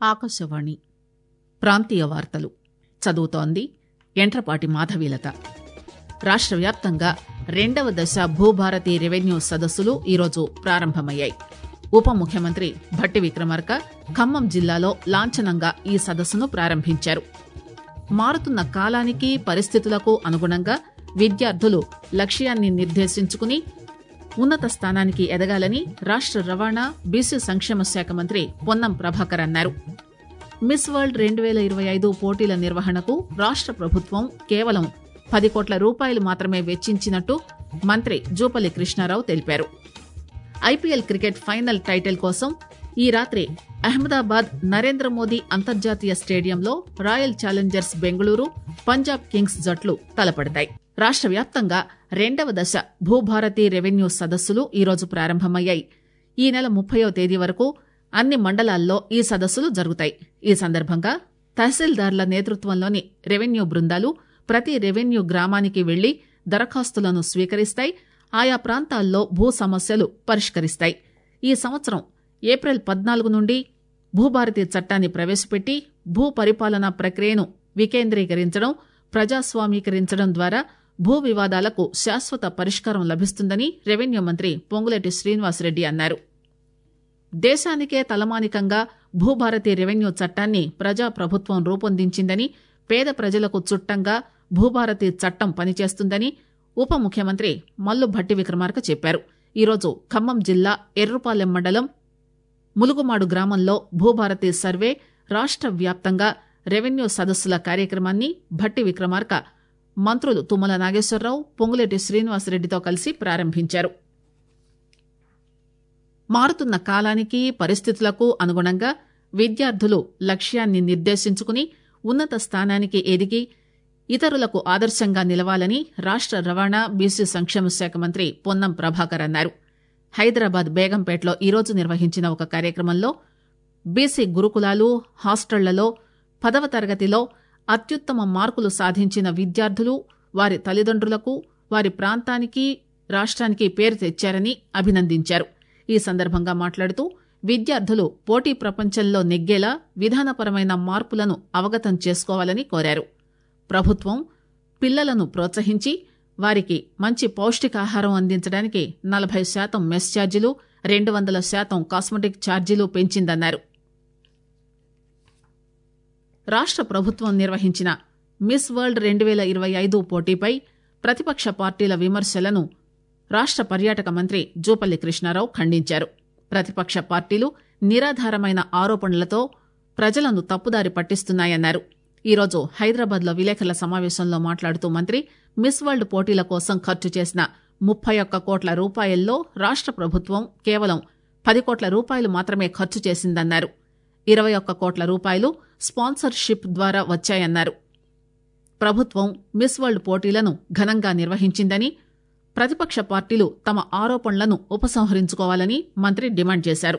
ఆకాశవాణి ప్రాంతీయ వార్తలు చదువుతోంది ఎంట్రపాటి మాధవీలత రాష్ట్ర వ్యాప్తంగా రెండవ దశ భూభారతి రెవెన్యూ సదస్సులు ఈరోజు ప్రారంభమయ్యాయి ఉప ముఖ్యమంత్రి భట్టి విక్రమార్క ఖమ్మం జిల్లాలో లాంఛనంగా ఈ సదస్సును ప్రారంభించారు మారుతున్న కాలానికి పరిస్థితులకు అనుగుణంగా విద్యార్థులు లక్ష్యాన్ని నిర్దేశించుకుని ఉన్నత స్థానానికి ఎదగాలని రాష్ట్ర రవాణా బీసీ సంక్షేమ శాఖ మంత్రి పొన్నం ప్రభాకర్ అన్నారు మిస్ వరల్డ్ రెండు వేల ఇరవై ఐదు పోటీల నిర్వహణకు రాష్ట్ర ప్రభుత్వం కేవలం పది కోట్ల రూపాయలు మాత్రమే వెచ్చించినట్టు మంత్రి జూపల్లి కృష్ణారావు తెలిపారు ఐపీఎల్ క్రికెట్ ఫైనల్ టైటిల్ కోసం ఈ రాత్రి అహ్మదాబాద్ నరేంద్ర మోదీ అంతర్జాతీయ స్టేడియంలో royal challengers Bengaluru Punjab kings జట్లు తలపడతాయి రాష్ట్ర వ్యాప్తంగా రెండవ దశ భూభారతి రెవెన్యూ సదస్సులు ఈరోజు ప్రారంభమయ్యాయి ఈ నెల ముప్పయో తేదీ వరకు అన్ని మండలాల్లో ఈ సదస్సులు జరుగుతాయి ఈ సందర్భంగా తహసీల్దార్ల నేతృత్వంలోని రెవెన్యూ బృందాలు ప్రతి రెవెన్యూ గ్రామానికి వెళ్లి దరఖాస్తులను స్వీకరిస్తాయి ఆయా ప్రాంతాల్లో భూ సమస్యలు పరిష్కరిస్తాయి ఈ సంవత్సరం ఏప్రిల్ పద్నాలుగు నుండి భూభారతి చట్టాన్ని ప్రవేశపెట్టి భూ పరిపాలనా ప్రక్రియను వికేంద్రీకరించడం ప్రజాస్వామీకరించడం ద్వారా భూ వివాదాలకు శాశ్వత పరిష్కారం లభిస్తుందని రెవెన్యూ మంత్రి పొంగులేటి శ్రీనివాసరెడ్డి అన్నారు దేశానికే తలమానికంగా భూభారతి రెవెన్యూ చట్టాన్ని ప్రజాప్రభుత్వం రూపొందించిందని పేద ప్రజలకు చుట్టంగా భూభారతి చట్టం పనిచేస్తుందని ఉప ముఖ్యమంత్రి మల్లు భట్టి విక్రమార్క చెప్పారు ఈరోజు ఖమ్మం జిల్లా ఎర్రుపాలెం మండలం ములుగుమాడు గ్రామంలో భూభారతి సర్వే రాష్ట్ర వ్యాప్తంగా రెవెన్యూ సదస్సుల కార్యక్రమాన్ని భట్టి విక్రమార్క మంత్రులు తుమ్మల నాగేశ్వరరావు పొంగులేటి శ్రీనివాసరెడ్డితో కలిసి ప్రారంభించారు మారుతున్న కాలానికి పరిస్థితులకు అనుగుణంగా విద్యార్థులు లక్ష్యాన్ని నిర్దేశించుకుని ఉన్నత స్థానానికి ఎదిగి ఇతరులకు ఆదర్శంగా నిలవాలని రాష్ట్ర రవాణా బీసీ సంక్షేమ శాఖ మంత్రి పొన్నం ప్రభాకర్ అన్నారు హైదరాబాద్ బేగంపేటలో ఈరోజు నిర్వహించిన ఒక కార్యక్రమంలో బీసీ గురుకులాలు హాస్టళ్లలో పదవ తరగతిలో అత్యుత్తమ మార్కులు సాధించిన విద్యార్థులు వారి తల్లిదండ్రులకు వారి ప్రాంతానికి రాష్ట్రానికి పేరు తెచ్చారని అభినందించారు ఈ సందర్భంగా మాట్లాడుతూ విద్యార్థులు పోటీ ప్రపంచంలో నెగ్గేలా విధానపరమైన మార్పులను అవగతం చేసుకోవాలని కోరారు ప్రభుత్వం పిల్లలను ప్రోత్సహించి వారికి మంచి పౌష్టికాహారం అందించడానికి నలభై శాతం మెస్ ఛార్జీలు రెండు వందల శాతం కాస్మెటిక్ ఛార్జీలు పెంచిందన్నారు రాష్ట్ర ప్రభుత్వం నిర్వహించిన మిస్ వరల్డ్ రెండు వేల ఇరవై ఐదు పోటీపై ప్రతిపక్ష పార్టీల విమర్శలను రాష్ట్ర పర్యాటక మంత్రి జూపల్లి కృష్ణారావు ఖండించారు ప్రతిపక్ష పార్టీలు నిరాధారమైన ఆరోపణలతో ప్రజలను తప్పుదారి పట్టిస్తున్నాయన్నారు ఈరోజు హైదరాబాద్ లో విలేకరుల సమావేశంలో మాట్లాడుతూ మంత్రి మిస్ వరల్డ్ పోటీల కోసం ఖర్చు చేసిన ముప్పై ఒక్క కోట్ల రూపాయల్లో రాష్ట్ర ప్రభుత్వం కేవలం పది కోట్ల రూపాయలు మాత్రమే ఖర్చు చేసిందన్నారు ఇరవై ఒక్క కోట్ల రూపాయలు స్పాన్సర్షిప్ ద్వారా వచ్చాయన్నారు ప్రభుత్వం మిస్ వరల్డ్ పోటీలను ఘనంగా నిర్వహించిందని ప్రతిపక్ష పార్టీలు తమ ఆరోపణలను ఉపసంహరించుకోవాలని మంత్రి డిమాండ్ చేశారు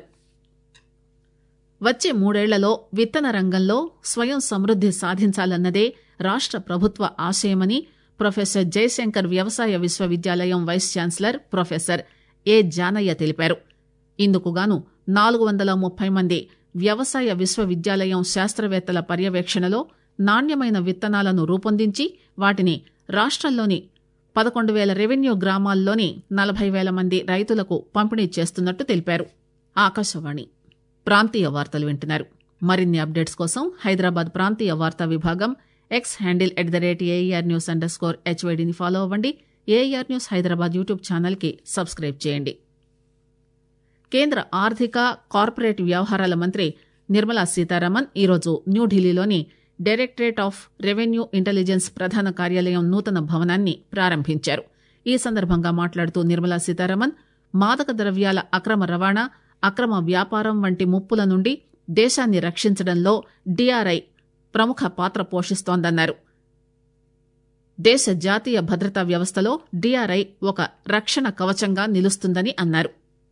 వచ్చే మూడేళ్లలో విత్తన రంగంలో స్వయం సమృద్ది సాధించాలన్నదే రాష్ట్ర ప్రభుత్వ ఆశయమని ప్రొఫెసర్ జయశంకర్ వ్యవసాయ విశ్వవిద్యాలయం vice chancellor professor A Janaiah తెలిపారు ఇందుకుగాను నాలుగు వందల ముప్పై మంది వ్యవసాయ విశ్వవిద్యాలయం శాస్త్రవేత్తల పర్యవేక్షణలో నాణ్యమైన విత్తనాలను రూపొందించి వాటిని రాష్ట్రంలోని పదకొండు వేల రెవెన్యూ గ్రామాల్లోని నలభై వేల మంది రైతులకు పంపిణీ చేస్తున్నట్టు తెలిపారు ఆకాశవాణి ప్రాంతీయ వార్తలు వింటున్నారు మరిన్ని అప్డేట్స్ కోసం హైదరాబాద్ ప్రాంతీయ వార్తా విభాగం X handle at the rate AIR news underscore హెచ్వైడిని ఫాలో అవ్వండి AIR news Hyderabad YouTube channel కి సబ్స్క్రైబ్ చేయండి కేంద్ర ఆర్థిక కార్పొరేట్ వ్యవహారాల మంత్రి నిర్మలా సీతారామన్ ఈరోజు న్యూఢిల్లీలోని డైరెక్టరేట్ ఆఫ్ రెవెన్యూ ఇంటెలిజెన్స్ ప్రధాన కార్యాలయం నూతన భవనాన్ని ప్రారంభించారు ఈ సందర్భంగా మాట్లాడుతూ నిర్మలా సీతారామన్ మాదక ద్రవ్యాల అక్రమ రవాణా అక్రమ వ్యాపారం వంటి ముప్పుల నుండి దేశాన్ని రక్షించడంలో డీఆర్ఐ ప్రముఖ పాత్ర పోషిస్తోందన్నారు దేశ జాతీయ భద్రతా వ్యవస్థలో డీఆర్ఐ ఒక రక్షణ కవచంగా నిలుస్తుందని అన్నారు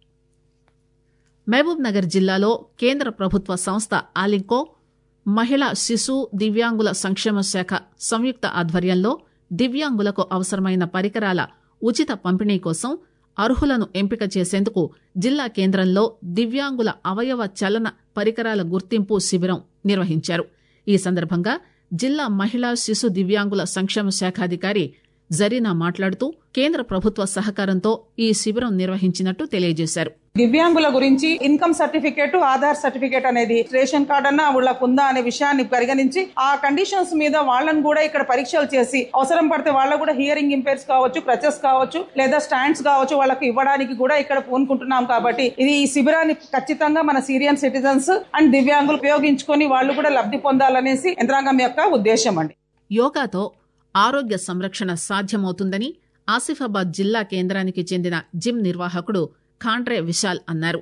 మహబూబ్ నగర్ జిల్లాలో కేంద్ర ప్రభుత్వ సంస్థ ఆలింకో మహిళా శిశు దివ్యాంగుల సంక్షేమ శాఖ సంయుక్త ఆధ్వర్యంలో దివ్యాంగులకు అవసరమైన పరికరాల ఉచిత పంపిణీ కోసం అర్హులను ఎంపిక చేసేందుకు జిల్లా కేంద్రంలో దివ్యాంగుల అవయవ చలన పరికరాల గుర్తింపు శిబిరం నిర్వహించారు ఈ సందర్భంగా జిల్లా మహిళా శిశు దివ్యాంగుల సంక్షేమ శాఖాధికారి జరీనా మాట్లాడుతూ కేంద్ర ప్రభుత్వ సహకారంతో ఈ శిబిరం నిర్వహించినట్టు తెలియజేశారు దివ్యాంగుల గురించి ఇన్కమ్ సర్టిఫికేట్ ఆధార్ సర్టిఫికేట్ అనేది రేషన్ కార్డ్ అన్న వాళ్ళకు ఉందా అనే విషయాన్ని పరిగణించి ఆ కండిషన్స్ మీద వాళ్ళని కూడా ఇక్కడ పరీక్షలు చేసి అవసరం పడితే వాళ్ళకు కూడా హియరింగ్ ఇంపైర్స్ కావచ్చు క్రచెస్ కావచ్చు లేదా స్టాండ్స్ కావచ్చు వాళ్ళకి ఇవ్వడానికి కూడా ఇక్కడ పూనుకుంటున్నాం కాబట్టి ఇది ఈ శిబిరాన్ని ఖచ్చితంగా మన సీరియన్ సిటిజన్స్ అండ్ దివ్యాంగులు ఉపయోగించుకొని వాళ్ళు కూడా లబ్ధి పొందాలనేసి యంత్రాంగం యొక్క ఉద్దేశం అండి యోగాతో ఆరోగ్య సంరక్షణ సాధ్యమవుతుందని ఆసిఫాబాద్ జిల్లా కేంద్రానికి చెందిన జిమ్ నిర్వాహకుడు ఖాండ్రే విశాల్ అన్నారు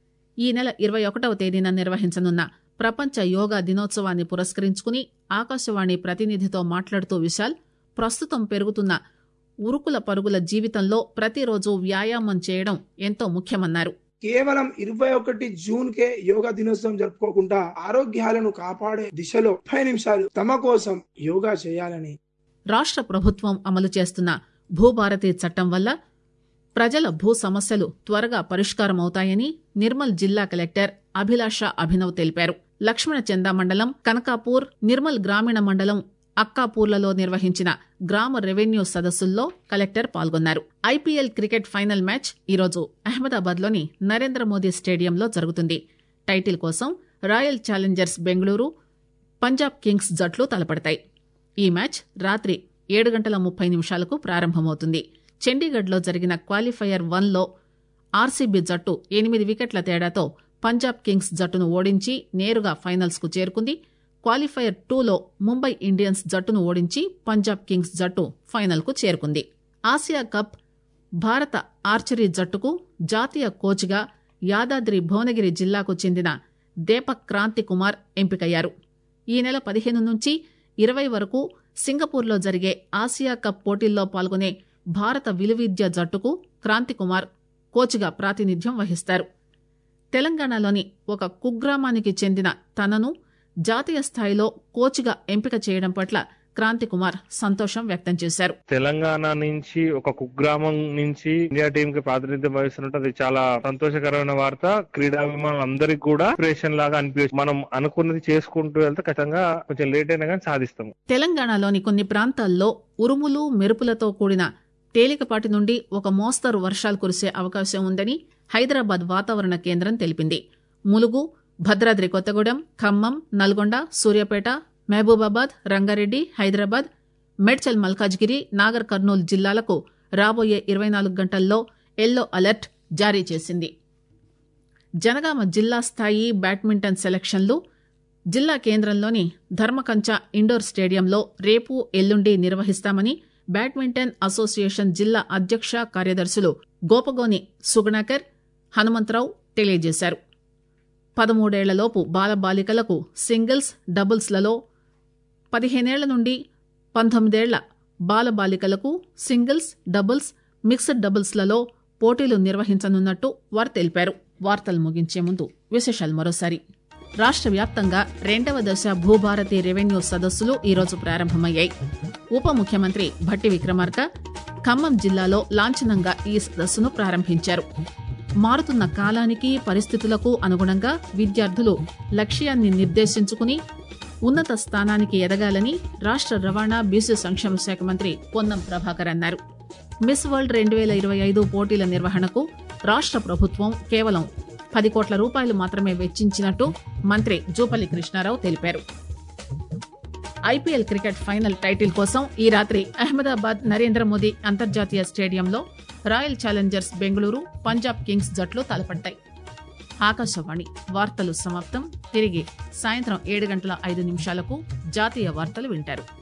ఈ నెల ఇరవై ఒకటవ తేదీన నిర్వహించనున్న ప్రపంచ యోగా దినోత్సవాన్ని పురస్కరించుకుని ఆకాశవాణి ప్రతినిధితో మాట్లాడుతూ విశాల్ ప్రస్తుతం పెరుగుతున్న ఉరుకుల పరుగుల జీవితంలో ప్రతిరోజు వ్యాయామం చేయడం ఎంతో ముఖ్యమన్నారు కేవలం ఇరవై ఒకటి జూన్ కే యోగా దినోత్సవం జరుపుకోకుండా ఆరోగ్యాలను కాపాడే దిశలో ముప్పై నిమిషాలు తమ కోసం యోగా చేయాలని రాష్ట్ర ప్రభుత్వం అమలు చేస్తున్న భూభారతి చట్టం వల్ల ప్రజల భూ సమస్యలు త్వరగా పరిష్కారమవుతాయని నిర్మల్ జిల్లా కలెక్టర్ అభిలాష అభినవ్ తెలిపారు లక్ష్మణచంద మండలం కనకాపూర్ నిర్మల్ గ్రామీణ మండలం అక్కాపూర్లలో నిర్వహించిన గ్రామ రెవెన్యూ సదస్సుల్లో కలెక్టర్ పాల్గొన్నారు ఐపీఎల్ క్రికెట్ ఫైనల్ మ్యాచ్ ఈరోజు అహ్మదాబాద్లోని నరేంద్ర మోదీ స్టేడియంలో జరుగుతుంది టైటిల్ కోసం royal challengers Bengaluru Punjab kings జట్లు తలపడతాయి ఈ మ్యాచ్ రాత్రి ఏడు గంటల ముప్పై నిమిషాలకు ప్రారంభమవుతుంది చండీగఢ్లో జరిగిన క్వాలిఫైయర్ వన్లో ఆర్సీబీ జట్టు ఎనిమిది వికెట్ల తేడాతో పంజాబ్ కింగ్స్ జట్టును ఓడించి నేరుగా ఫైనల్స్కు చేరుకుంది క్వాలిఫైయర్ టూలో ముంబై ఇండియన్స్ జట్టును ఓడించి పంజాబ్ కింగ్స్ జట్టు ఫైనల్కు చేరుకుంది ఆసియా కప్ భారత ఆర్చరీ జట్టుకు జాతీయ కోచ్గా యాదాద్రి భువనగిరి జిల్లాకు చెందిన దేపక్ క్రాంతి కుమార్ ఎంపికయ్యారు ఈ నెల పదిహేను నుంచి ఇరవై వరకు సింగపూర్లో జరిగే ఆసియా కప్ పోటీల్లో పాల్గొనే భారత విలువిద్య జట్టుకు క్రాంతి కుమార్ కోచ్గా ప్రాతినిధ్యం వహిస్తారు తెలంగాణలోని ఒక కుగ్రామానికి చెందిన తనను జాతీయ స్థాయిలో కోచ్గా ఎంపిక చేయడం పట్ల క్రాంతి కుమార్ సంతోషం వ్యక్తం చేశారు తెలంగాణ నుంచి ఒక కుగ్రామం నుంచి ఇండియా టీం కి ప్రాతినిధ్యం వహిస్తున్నట్టు అది చాలా సంతోషకరమైన వార్త క్రీడాభిమానులు అందరికి కూడా ఇన్స్పిరేషన్ లాగా అనిపించు మనం అనుకున్నది చేసుకుంటూ వెళ్తే ఖచ్చితంగా కొంచెం లేట్ అయినా కానీ సాధిస్తాము తెలంగాణలోని కొన్ని ప్రాంతాల్లో ఉరుములు మెరుపులతో కూడిన తేలికపాటి నుండి ఒక మోస్తరు వర్షాలు కురిసే అవకాశం ఉందని హైదరాబాద్ వాతావరణ కేంద్రం తెలిపింది ములుగు భద్రాద్రి కొత్తగూడెం ఖమ్మం నల్గొండ సూర్యాపేట మహబూబాబాద్ రంగారెడ్డి హైదరాబాద్ మేడ్చల్ మల్కాజ్గిరి నాగర్ కర్నూలు జిల్లాలకు రాబోయే ఇరవై నాలుగు గంటల్లో ఎల్లో అలర్ట్ జారీ చేసింది జనగామ జిల్లా స్థాయి బ్యాడ్మింటన్ సెలక్షన్లు జిల్లా కేంద్రంలోని ధర్మకంచ ఇండోర్ స్టేడియంలో రేపు ఎల్లుండి నిర్వహిస్తామని బ్యాడ్మింటన్ అసోసియేషన్ జిల్లా అధ్యక్ష కార్యదర్శులు గోపగోని సుగుణాకర్ హనుమంతరావు తెలియజేశారు పదమూడేళ్లలోపు బాలబాలికలకు సింగిల్స్ డబుల్స్లలో పదిహేనేళ్ల నుండి పంతొమ్మిదేళ్ల బాలబాలికలకు సింగిల్స్ డబుల్స్ మిక్స్డ్ డబుల్స్లలో పోటీలు నిర్వహించనున్నట్టు వారు తెలిపారు వార్తలు ముగించే ముందు విశేషాలు మరోసారి రాష్ట్ర వ్యాప్తంగా రెండవ దశ భూభారతి రెవెన్యూ సదస్సులు ఈరోజు ప్రారంభమయ్యాయి ఉప ముఖ్యమంత్రి భట్టి విక్రమార్క ఖమ్మం జిల్లాలో లాంఛనంగా ఈ సదస్సును ప్రారంభించారు మారుతున్న కాలానికి పరిస్థితులకు అనుగుణంగా విద్యార్థులు లక్ష్యాన్ని నిర్దేశించుకుని ఉన్నత స్థానానికి ఎదగాలని రాష్ట్ర రవాణా బీసీ సంక్షేమ శాఖ మంత్రి పొన్నం ప్రభాకర్ అన్నారు మిస్ వరల్డ్ రెండు వేల ఇరవై ఐదు పోటీల నిర్వహణకు రాష్ట్ర ప్రభుత్వం కేవలం పది కోట్ల రూపాయలు మాత్రమే వెచ్చించినట్టు మంత్రి జూపల్లి కృష్ణారావు తెలిపారు ఐపీఎల్ క్రికెట్ ఫైనల్ టైటిల్ కోసం ఈ రాత్రి అహ్మదాబాద్ నరేంద్ర మోదీ అంతర్జాతీయ స్టేడియంలో royal challengers Bengaluru Punjab kings జట్లు తలపడతాయి ఆకాశవాణి వార్తలు సమాప్తం తిరిగి సాయంత్రం ఏడు గంటల ఐదు నిమిషాలకు జాతీయ వార్తలు వింటారు